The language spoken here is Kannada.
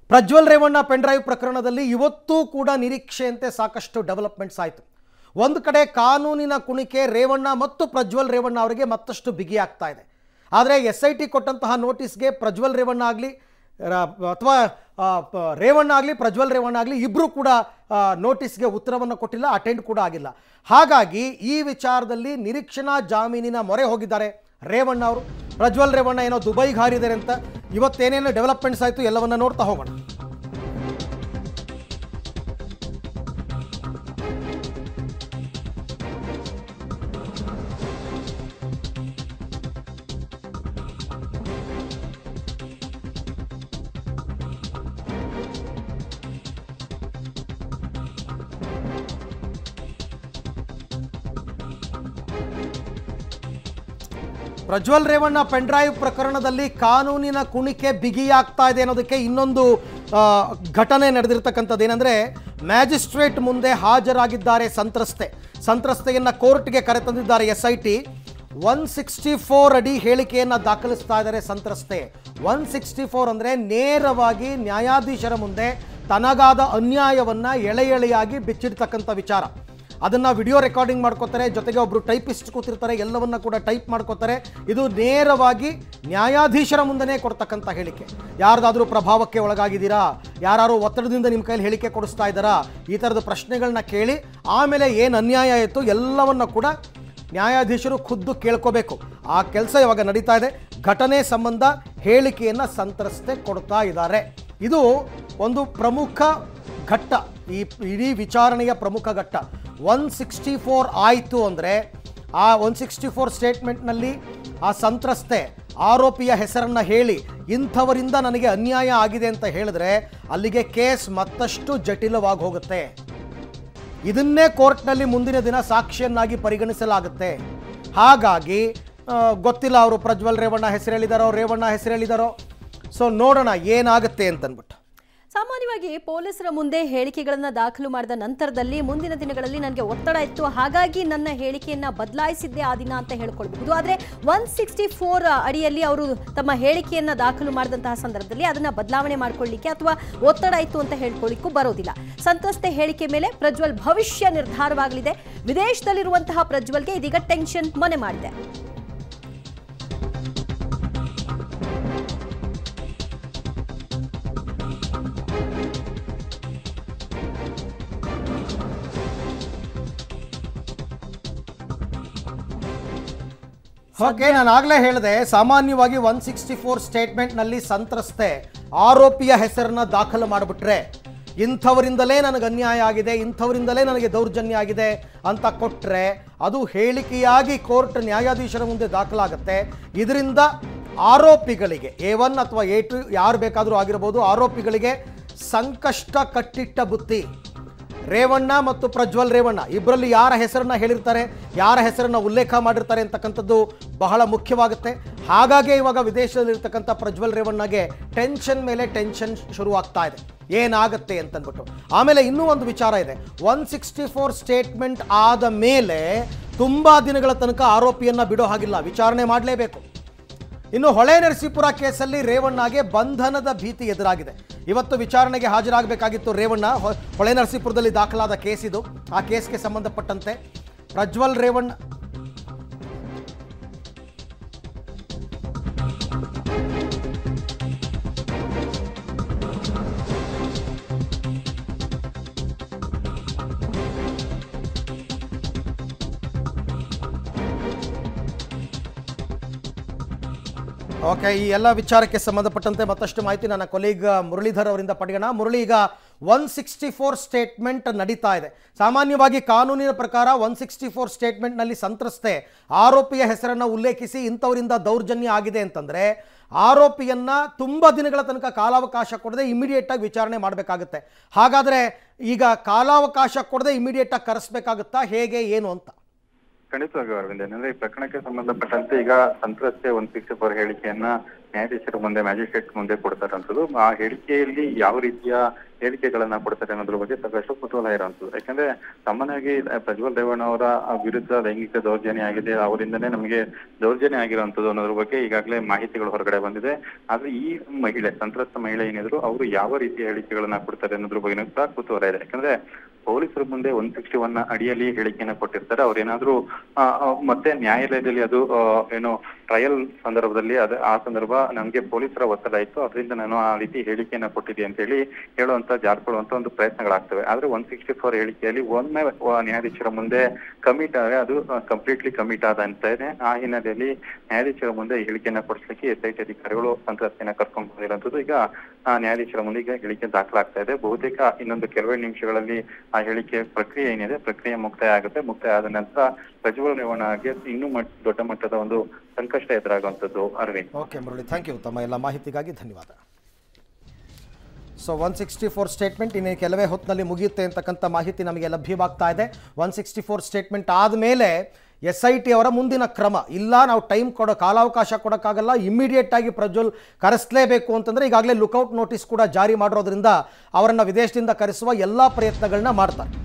ಪ್ರಜ್ವಲ್ ರೇವಣ್ಣ ಪೆನ್ಡ್ರೈವ್ ಪ್ರಕರಣದಲ್ಲಿ ಇವತ್ತೂ ಕೂಡ ನಿರೀಕ್ಷೆಯಂತೆ ಸಾಕಷ್ಟು ಡೆವಲಪ್ಮೆಂಟ್ಸ್ ಆಯಿತು ಒಂದು ಕಡೆ ಕಾನೂನಿನ ಕುಣಿಕೆ ರೇವಣ್ಣ ಮತ್ತು ಪ್ರಜ್ವಲ್ ರೇವಣ್ಣ ಅವರಿಗೆ ಮತ್ತಷ್ಟು ಬಿಗಿಯಾಗ್ತಾ ಇದೆ ಆದರೆ ಎಸ್ ಐ ಟಿ ಕೊಟ್ಟಂತಹ ನೋಟಿಸ್ಗೆ ಪ್ರಜ್ವಲ್ ರೇವಣ್ಣ ಆಗಲಿ ಅಥವಾ ರೇವಣ್ಣ ಆಗಲಿ ಪ್ರಜ್ವಲ್ ರೇವಣ್ಣ ಆಗಲಿ ಇಬ್ಬರು ಕೂಡ ಆ, ನೋಟಿಸ್ಗೆ ಉತ್ತರವನ್ನು ಕೊಟ್ಟಿಲ್ಲ ಅಟೆಂಡ್ ಕೂಡ ಆಗಿಲ್ಲ ಹಾಗಾಗಿ ಈ ವಿಚಾರದಲ್ಲಿ ನಿರೀಕ್ಷಣಾ ಜಾಮೀನಿನ ಮೊರೆ ಹೋಗಿದ್ದಾರೆ ರೇವಣ್ಣ ಅವರು ಪ್ರಜ್ವಲ್ ರೇವಣ್ಣ ಏನೋ ದುಬೈಗೆ ಹಾರಿದ್ದಾರೆ ಅಂತ ಇವತ್ತೇನೇನು ಡೆವಲಪ್ಮೆಂಟ್ಸ್ ಆಯಿತು ಎಲ್ಲವನ್ನ ನೋಡ್ತಾ ಹೋಗೋಣ ಪ್ರಜ್ವಲ್ ರೇವಣ್ಣ ಪೆನ್ಡ್ರೈವ್ ಪ್ರಕರಣದಲ್ಲಿ ಕಾನೂನಿನ ಕುಣಿಕೆ ಬಿಗಿಯಾಗ್ತಾ ಇದೆ ಅನ್ನೋದಕ್ಕೆ ಇನ್ನೊಂದು ಆ, ಘಟನೆ ನಡೆದಿರ್ತಕ್ಕಂಥದ್ದು ಏನಂದರೆ ಮ್ಯಾಜಿಸ್ಟ್ರೇಟ್ ಮುಂದೆ ಹಾಜರಾಗಿದ್ದಾರೆ ಸಂತ್ರಸ್ತೆ ಸಂತ್ರಸ್ತೆಯನ್ನು ಕೋರ್ಟ್ಗೆ ಕರೆತಂದಿದ್ದಾರೆ S I T one sixty four ಅಡಿ ಹೇಳಿಕೆಯನ್ನು ದಾಖಲಿಸ್ತಾ ಇದ್ದಾರೆ ಸಂತ್ರಸ್ತೆ ಒನ್ ಸಿಕ್ಸ್ಟಿ ಫೋರ್ ಅಂದರೆ ನೇರವಾಗಿ ನ್ಯಾಯಾಧೀಶರ ಮುಂದೆ ತನಗಾದ ಅನ್ಯಾಯವನ್ನು ಎಳೆ ಎಳೆಯಾಗಿ ಬಿಚ್ಚಿಡ್ತಕ್ಕಂಥ ವಿಚಾರ ಅದನ್ನ ವಿಡಿಯೋ ರೆಕಾರ್ಡಿಂಗ್ ಮಾಡ್ಕೋತಾರೆ ಜೊತೆಗೆ ಒಬ್ರು ಟೈಪಿಸ್ಟ್ ಕೂತಿರ್ತಾರೆ ಎಲ್ಲವನ್ನ ಕೂಡ ಟೈಪ್ ಮಾಡ್ಕೋತಾರೆ ಇದು ನೇರವಾಗಿ ನ್ಯಾಯಾಧೀಶರ ಮುಂದೆನೇ ಕೊಡ್ತಕ್ಕಂಥ ಹೇಳಿಕೆ ಯಾರ್ದಾದ್ರೂ ಪ್ರಭಾವಕ್ಕೆ ಒಳಗಾಗಿದ್ದೀರಾ ಯಾರು ಒತ್ತಡದಿಂದ ನಿಮ್ಮ ಕೈಲಿ ಹೇಳಿಕೆ ಕೊಡಿಸ್ತಾ ಇದ್ದಾರಾ ಈ ಥರದ ಪ್ರಶ್ನೆಗಳನ್ನ ಕೇಳಿ ಆಮೇಲೆ ಏನು ಅನ್ಯಾಯ ಆಯಿತು ಎಲ್ಲವನ್ನ ಕೂಡ ನ್ಯಾಯಾಧೀಶರು ಖುದ್ದು ಕೇಳ್ಕೋಬೇಕು ಆ ಕೆಲಸ ಇವಾಗ ನಡೀತಾ ಇದೆ ಘಟನೆ ಸಂಬಂಧ ಹೇಳಿಕೆಯನ್ನು ಸಂತ್ರಸ್ತೆ ಕೊಡ್ತಾ ಇದ್ದಾರೆ ಇದು ಒಂದು ಪ್ರಮುಖ ಘಟ್ಟ ಈ ಇಡೀ ವಿಚಾರಣೆಯ ಪ್ರಮುಖ ಘಟ್ಟ ಒನ್ ಸಿಕ್ಸ್ಟಿ ಫೋರ್ ಆಯಿತು ಅಂದರೆ ಆ ಒನ್ ಸಿಕ್ಸ್ಟಿ ಫೋರ್ ಸ್ಟೇಟ್ಮೆಂಟ್ನಲ್ಲಿ ಆ ಸಂತ್ರಸ್ತೆ ಆರೋಪಿಯ ಹೆಸರನ್ನು ಹೇಳಿ ಇಂಥವರಿಂದ ನನಗೆ ಅನ್ಯಾಯ ಆಗಿದೆ ಅಂತ ಹೇಳಿದ್ರೆ ಅಲ್ಲಿಗೆ ಕೇಸ್ ಮತ್ತಷ್ಟು ಜಟಿಲವಾಗಿ ಹೋಗುತ್ತೆ ಇದನ್ನೇ ಕೋರ್ಟ್ನಲ್ಲಿ ಮುಂದಿನ ದಿನ ಸಾಕ್ಷಿಯನ್ನಾಗಿ ಪರಿಗಣಿಸಲಾಗುತ್ತೆ ಹಾಗಾಗಿ ಆ, ಗೊತ್ತಿಲ್ಲ ಅವರು ಪ್ರಜ್ವಲ್ ರೇವಣ್ಣ ಹೆಸರು ಹೇಳಿದಾರೋ ರೇವಣ್ಣ ಹೆಸರು ಹೇಳಿದಾರೋ ಸೊ ನೋಡೋಣ ಏನಾಗುತ್ತೆ ಅಂತನ್ಬಿಟ್ಟು ಸಾಮಾನ್ಯವಾಗಿ ಪೊಲೀಸರ ಮುಂದೆ ಹೇಳಿಕೆಗಳನ್ನ ದಾಖಲು ಮಾಡಿದ ನಂತರದಲ್ಲಿ ಮುಂದಿನ ದಿನಗಳಲ್ಲಿ ನನಗೆ ಒತ್ತಡ ಇತ್ತು ಹಾಗಾಗಿ ನನ್ನ ಹೇಳಿಕೆಯನ್ನ ಬದಲಾಯಿಸಿದ್ದೆ ಆ ದಿನ ಅಂತ ಹೇಳ್ಕೊಳ್ಬಹುದು ಆದ್ರೆ ಒನ್ ಸಿಕ್ಸ್ಟಿ ಫೋರ್ ಅಡಿಯಲ್ಲಿ ಅವರು ತಮ್ಮ ಹೇಳಿಕೆಯನ್ನ ದಾಖಲು ಮಾಡಿದಂತಹ ಸಂದರ್ಭದಲ್ಲಿ ಅದನ್ನ ಬದಲಾವಣೆ ಮಾಡ್ಕೊಳ್ಳಿಕ್ಕೆ ಅಥವಾ ಒತ್ತಡ ಇತ್ತು ಅಂತ ಹೇಳ್ಕೊಳ್ಳಿಕ್ಕೂ ಬರೋದಿಲ್ಲ ಸಂತ್ರಸ್ತೆ ಹೇಳಿಕೆ ಮೇಲೆ ಪ್ರಜ್ವಲ್ ಭವಿಷ್ಯ ನಿರ್ಧಾರವಾಗಲಿದೆ ವಿದೇಶದಲ್ಲಿರುವಂತಹ ಪ್ರಜ್ವಲ್ಗೆ ಇದೀಗ ಟೆನ್ಷನ್ ಮನೆ ಮಾಡಿದೆ ಓಕೆ ನಾನು ಆಗಲೇ ಹೇಳಿದೆ ಸಾಮಾನ್ಯವಾಗಿ ಒನ್ ಸಿಕ್ಸ್ಟಿ ಫೋರ್ ಸ್ಟೇಟ್ಮೆಂಟ್ನಲ್ಲಿ ಸಂತ್ರಸ್ತೆ ಆರೋಪಿಯ ಹೆಸರನ್ನ ದಾಖಲು ಮಾಡಿಬಿಟ್ರೆ ಇಂಥವರಿಂದಲೇ ನನಗೆ ಅನ್ಯಾಯ ಆಗಿದೆ ಇಂಥವರಿಂದಲೇ ನನಗೆ ದೌರ್ಜನ್ಯ ಆಗಿದೆ ಅಂತ ಕೊಟ್ಟರೆ ಅದು ಹೇಳಿಕೆಯಾಗಿ ಕೋರ್ಟ್ ನ್ಯಾಯಾಧೀಶರ ಮುಂದೆ ದಾಖಲಾಗುತ್ತೆ ಇದರಿಂದ ಆರೋಪಿಗಳಿಗೆ ಎ ಒನ್ ಅಥವಾ ಎ ಟು ಯಾರು ಬೇಕಾದರೂ ಆಗಿರ್ಬೋದು ಆರೋಪಿಗಳಿಗೆ ಸಂಕಷ್ಟ ಕಟ್ಟಿಟ್ಟ ಬುತ್ತಿ ರೇವಣ್ಣ ಮತ್ತು ಪ್ರಜ್ವಲ್ ರೇವಣ್ಣ ಇಬ್ಬರಲ್ಲಿ ಯಾರ ಹೆಸರನ್ನ ಹೇಳಿರ್ತಾರೆ ಯಾರ ಹೆಸರನ್ನ ಉಲ್ಲೇಖ ಮಾಡಿರ್ತಾರೆ ಅಂತಕ್ಕಂಥದ್ದು ಬಹಳ ಮುಖ್ಯವಾಗುತ್ತೆ ಹಾಗಾಗಿ ಇವಾಗ ವಿದೇಶದಲ್ಲಿರ್ತಕ್ಕಂಥ ಪ್ರಜ್ವಲ್ ರೇವಣ್ಣಗೆ ಟೆನ್ಷನ್ ಮೇಲೆ ಟೆನ್ಷನ್ ಶುರುವಾಗ್ತಾ ಇದೆ ಏನಾಗುತ್ತೆ ಅಂತಂದ್ಬಿಟ್ಟು ಆಮೇಲೆ ಇನ್ನೂ ಒಂದು ವಿಚಾರ ಇದೆ ಒನ್ ಸಿಕ್ಸ್ಟಿ ಫೋರ್ ಸ್ಟೇಟ್ಮೆಂಟ್ ಆದ ಮೇಲೆ ತುಂಬ ದಿನಗಳ ತನಕ ಆರೋಪಿಯನ್ನ ಬಿಡೋ ಹಾಗಿಲ್ಲ ವಿಚಾರಣೆ ಮಾಡಲೇಬೇಕು ಇನ್ನು ಹೊಳೆ ನರಸೀಪುರ ಕೇಸಲ್ಲಿ ರೇವಣ್ಣಗೆ ಬಂಧನದ ಭೀತಿ ಎದುರಾಗಿದೆ ಇವತ್ತು ವಿಚಾರಣೆಗೆ ಹಾಜರಾಗಬೇಕಾಗಿತ್ತು ರೇವಣ್ಣ ಹೊ- ಹೊಳೆ ನರಸೀಪುರದಲ್ಲಿ ದಾಖಲಾದ ಕೇಸ್ ಇದು ಆ ಕೇಸ್ಗೆ ಸಂಬಂಧಪಟ್ಟಂತೆ ಪ್ರಜ್ವಲ್ ರೇವಣ್ಣ ಓಕೆ ಈ ಎಲ್ಲ ವಿಚಾರಕ್ಕೆ ಸಂಬಂಧಪಟ್ಟಂತೆ ಮತ್ತಷ್ಟು ಮಾಹಿತಿ ನನ್ನ ಕೊಲೀಗ್ ಮುರಳೀಧರ್ ಅವರಿಂದ ಪಡೆಯೋಣ ಮುರಳಿ ಈಗ ಒನ್ ಸಿಕ್ಸ್ಟಿ ಫೋರ್ ಸ್ಟೇಟ್ಮೆಂಟ್ ನಡೀತಾ ಇದೆ ಸಾಮಾನ್ಯವಾಗಿ ಕಾನೂನಿನ ಪ್ರಕಾರ ಒನ್ ಸಿಕ್ಸ್ಟಿ ಫೋರ್ ಸ್ಟೇಟ್ಮೆಂಟ್ನಲ್ಲಿ ಸಂತ್ರಸ್ತೆ ಆರೋಪಿಯ ಹೆಸರನ್ನು ಉಲ್ಲೇಖಿಸಿ ಇಂಥವರಿಂದ ದೌರ್ಜನ್ಯ ಆಗಿದೆ ಅಂತಂದರೆ ಆರೋಪಿಯನ್ನ ತುಂಬ ದಿನಗಳ ತನಕ ಕಾಲಾವಕಾಶ ಕೊಡದೆ ಇಮಿಡಿಯೇಟ್ ಆಗಿ ವಿಚಾರಣೆ ಮಾಡಬೇಕಾಗುತ್ತೆ ಹಾಗಾದರೆ ಈಗ ಕಾಲಾವಕಾಶ ಕೊಡದೆ ಇಮಿಡಿಯೇಟ್ ಆಗಿ ಕರೆಸ್ಬೇಕಾಗುತ್ತಾ ಹೇಗೆ ಏನು ಅಂತ ಖಂಡಿತವಾಗಿ ಅರವಿಂದ್ ಏನಂದ್ರೆ ಈ ಪ್ರಕರಣಕ್ಕೆ ಸಂಬಂಧಪಟ್ಟಂತೆ ಈಗ ಸಂತ್ರಸ್ತೆ ಒನ್ ಸಿಕ್ಸ್ಟಿ ಫೋರ್ ಹೇಳಿಕೆಯನ್ನ ನ್ಯಾಯಾಧೀಶರ ಮುಂದೆ ಮ್ಯಾಜಿಸ್ಟ್ರೇಟ್ ಮುಂದೆ ಕೊಡ್ತಾರಂಥದ್ದು ಆ ಹೇಳಿಕೆಯಲ್ಲಿ ಯಾವ ರೀತಿಯ ಹೇಳಿಕೆಗಳನ್ನ ಕೊಡ್ತಾರೆ ಅನ್ನೋದ್ರ ಬಗ್ಗೆ ಸಾಕಷ್ಟು ಕುತೂಹಲ ಇರುವಂತದ್ದು ಯಾಕಂದ್ರೆ ಸಾಮಾನ್ಯವಾಗಿ ಪ್ರಜ್ವಲ್ ರೇವಣ್ಣ ಅವರ ವಿರುದ್ಧ ಲೈಂಗಿಕ ದೌರ್ಜನ್ಯ ಆಗಿದೆ ಅವರಿಂದನೇ ನಮಗೆ ದೌರ್ಜನ್ಯ ಆಗಿರುವಂತದ್ದು ಅನ್ನೋದ್ರ ಬಗ್ಗೆ ಈಗಾಗಲೇ ಮಾಹಿತಿಗಳು ಹೊರಗಡೆ ಬಂದಿದೆ ಆದ್ರೆ ಈ ಮಹಿಳೆ ಸಂತ್ರಸ್ತ ಮಹಿಳೆ ಏನಿದ್ರು ಅವರು ಯಾವ ರೀತಿಯ ಹೇಳಿಕೆಗಳನ್ನ ಕೊಡ್ತಾರೆ ಅನ್ನೋದ್ರ ಬಗ್ಗೆ ಸಹ ಕುತೂಹಲ ಇದೆ ಯಾಕಂದ್ರೆ ಪೊಲೀಸರ ಮುಂದೆ ಒನ್ ಸಿಕ್ಸ್ಟಿ ಒನ್ ಅಡಿಯಲ್ಲಿ ಹೇಳಿಕೆಯನ್ನ ಕೊಟ್ಟಿರ್ತಾರೆ ಅವ್ರೇನಾದ್ರೂ ಆ, ಆ, ಮತ್ತೆ ನ್ಯಾಯಾಲಯದಲ್ಲಿ ಅದು ಆ, ಏನು ಟ್ರಯಲ್ ಸಂದರ್ಭದಲ್ಲಿ ಅದ ಆ ಸಂದರ್ಭ ನಮ್ಗೆ ಪೊಲೀಸರ ಒತ್ತಡ ಇತ್ತು ಅದರಿಂದ ನಾನು ಆ ರೀತಿ ಹೇಳಿಕೆಯನ್ನ ಕೊಟ್ಟಿದ್ದೆ ಅಂತ ಹೇಳಿ ಹೇಳುವಂತ ಜಾರ್ಕೊಳ್ಳುವಂತ ಒಂದು ಪ್ರಯತ್ನಗಳಾಗ್ತವೆ ಆದ್ರೆ ಒನ್ ಸಿಕ್ಸ್ಟಿ ಫೋರ್ ಹೇಳಿಕೆಯಲ್ಲಿ ಒಮ್ಮೆ ವ- ನ್ಯಾಯಾಧೀಶರ ಮುಂದೆ ಕಮಿಟ್ ಆದ್ರೆ ಅದು ಕಂಪ್ಲೀಟ್ಲಿ ಕಮಿಟ್ ಆದ ಅಂತಾನೆ ಆ ಹಿನ್ನೆಲೆಯಲ್ಲಿ ನ್ಯಾಯಾಧೀಶರ ಮುಂದೆ ಹೇಳಿಕೆಯನ್ನ ಕೊಡಿಸ್ಲಿಕ್ಕೆ ಎಸ್ ಐ ಟಿ ಅಧಿಕಾರಿಗಳು ಸಂತ್ರಸ್ತೆಯನ್ನ ಕರ್ಕೊಂಡು ಬಂದಿರುವಂತದ್ದು ಈಗ ಆ ನ್ಯಾಯಾಧೀಶರ ಮುಂದೆ ಈಗ ಹೇಳಿಕೆ ದಾಖಲಾಗ್ತಾ ಇದೆ ಬಹುತೇಕ ಇನ್ನೊಂದು ಕೆಲವೇ ನಿಮಿಷಗಳಲ್ಲಿ ಆ ಹೇಳಿಕೆ ಪ್ರಕ್ರಿಯೆ ಏನಿದೆ ಪ್ರಕ್ರಿಯೆ ಮುಕ್ತಾಯ ಆಗುತ್ತೆ ಮುಕ್ತಾಯ ಆದ ನಂತರ ಪ್ರಜ್ವಲ್ ರೇವಣ್ಣಗೆ ಇನ್ನೂ ಮಟ್- ದೊಡ್ಡ ಮಟ್ಟದ ಒಂದು ಸಂಕಷ್ಟ ಎದುರಾಗುವಂತದ್ದು Arvind okay Murali thank you ತಮ್ಮ ಎಲ್ಲ ಮಾಹಿತಿಗಾಗಿ ಧನ್ಯವಾದ so one sixty four statement ಇನ್ನು ಕೆಲವೇ ಹೊತ್ತಿನಲ್ಲಿ ಮುಗಿಯುತ್ತೆ ಅಂತಕ್ಕಂಥ ಮಾಹಿತಿ ನಮಗೆ ಲಭ್ಯವಾಗ್ತಾ ಇದೆ ಒನ್ ಸಿಕ್ಸ್ಟಿ ಫೋರ್ ಸ್ಟೇಟ್ಮೆಂಟ್ ಆದಮೇಲೆ ಎಸ್ ಐ ಟಿ ಅವರ ಮುಂದಿನ ಕ್ರಮ ಇಲ್ಲ ನಾವು ಟೈಮ್ ಕೊಡೋ ಕಾಲಾವಕಾಶ ಕೊಡೋಕ್ಕಾಗಲ್ಲ ಇಮಿಡಿಯೇಟ್ ಆಗಿ ಪ್ರಜ್ವಲ್ ಕರೆಸಲೇಬೇಕು ಅಂತಂದರೆ ಈಗಾಗಲೇ ಲುಕೌಟ್ ನೋಟಿಸ್ ಕೂಡ ಜಾರಿ ಮಾಡಿರೋದ್ರಿಂದ ಅವರನ್ನು ವಿದೇಶದಿಂದ ಕರೆಸುವ ಎಲ್ಲ ಪ್ರಯತ್ನಗಳನ್ನ ಮಾಡ್ತಾರೆ